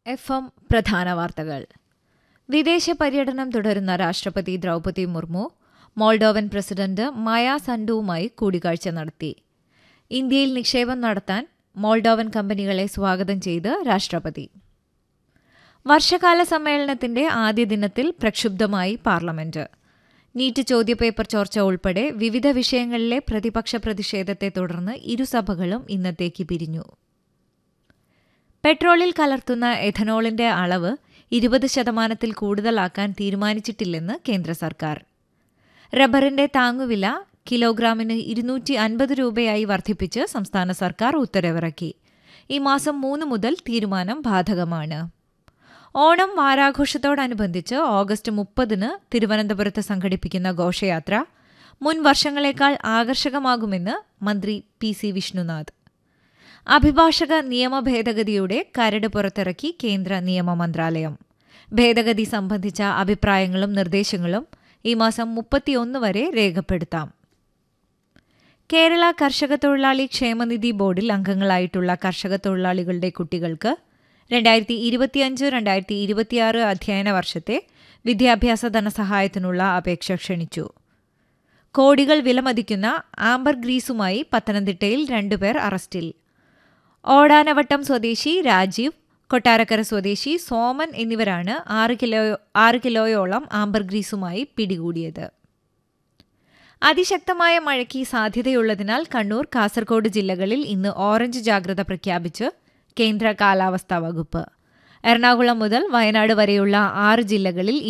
F M പ്രധാന വാർത്തകൾ വിദേശ പര്യടനം തുടരുന്ന രാഷ്ട്രപതി Droupadi Murmu Moldovan president Maia സൻഡുവുമായി കൂടിക്കാഴ്ച നടത്തി ഇന്ത്യയിൽ നിക്ഷേപം നടത്താൻ മോൾഡോവൻ കമ്പനികളെ സ്വാഗതം ചെയ്ത് രാഷ്ട്രപതി വർഷകാല സമ്മേളനത്തിന്റെ ആദ്യ ദിനത്തിൽ പ്രക്ഷുബ്ധമായി പാർലമെന്റ് നീറ്റ് ചോദ്യപേപ്പർ ചോർച്ച ഉൾപ്പെടെ വിവിധ വിഷയങ്ങളിലെ പ്രതിപക്ഷ പ്രതിഷേധത്തെ തുടർന്ന് ഇരുസഭകളും ഇന്നത്തേക്ക് പിരിഞ്ഞു പെട്രോളിൽ കലർത്തുന്ന എഥനോളിന്റെ അളവ് ഇരുപത് ശതമാനത്തിൽ കൂടുതലാക്കാൻ തീരുമാനിച്ചിട്ടില്ലെന്ന് കേന്ദ്ര സർക്കാർ റബ്ബറിന്റെ താങ്ങുവില കിലോഗ്രാമിന് ഇരുന്നൂറ്റി അൻപത് രൂപയായി വർദ്ധിപ്പിച്ച് സംസ്ഥാന സർക്കാർ ഉത്തരവിറക്കി ഈ മാസം മൂന്ന് മുതൽ തീരുമാനം ബാധകമാണ് ഓണം വാരാഘോഷത്തോടനുബന്ധിച്ച് ഓഗസ്റ്റ് മുപ്പതിന് തിരുവനന്തപുരത്ത് സംഘടിപ്പിക്കുന്ന ഘോഷയാത്ര മുൻ വർഷങ്ങളേക്കാൾ ആകർഷകമാകുമെന്ന് മന്ത്രി പി സി വിഷ്ണുനാഥ് അഭിഭാഷക നിയമ ഭേദഗതിയുടെ കരട് പുറത്തിറക്കി കേന്ദ്ര നിയമ മന്ത്രാലയം ഭേദഗതി സംബന്ധിച്ച അഭിപ്രായങ്ങളും നിർദ്ദേശങ്ങളും ഈ മാസം മുപ്പത്തിയൊന്ന് വരെ രേഖപ്പെടുത്താം കേരള കർഷക തൊഴിലാളി ക്ഷേമനിധി ബോർഡിൽ അംഗങ്ങളായിട്ടുള്ള കർഷക തൊഴിലാളികളുടെ കുട്ടികൾക്ക് രണ്ടായിരത്തി ഇരുപത്തിയഞ്ച് രണ്ടായിരത്തി ഇരുപത്തിയാറ് അധ്യയന വർഷത്തെ വിദ്യാഭ്യാസ ധനസഹായത്തിനുള്ള അപേക്ഷ ക്ഷണിച്ചു കോടികൾ വിലമതിക്കുന്ന ആംബർ ഗ്രീസുമായി പത്തനംതിട്ടയിൽ രണ്ടുപേർ അറസ്റ്റിൽ ഓടാനവട്ടം സ്വദേശി രാജീവ് കൊട്ടാരക്കര സ്വദേശി സോമൻ എന്നിവരാണ് ആറ് കിലോ ആറ് കിലോയോളം ആംബർ ഗ്രീസുമായി പിടികൂടിയത് അതിശക്തമായ മഴയ്ക്ക് സാധ്യതയുള്ളതിനാൽ കണ്ണൂർ കാസർഗോഡ് ജില്ലകളിൽ ഇന്ന് ഓറഞ്ച് ജാഗ്രത പ്രഖ്യാപിച്ച് കേന്ദ്ര കാലാവസ്ഥാ വകുപ്പ് എറണാകുളം മുതൽ വയനാട് വരെയുള്ള ആറ് ജില്ലകളിൽ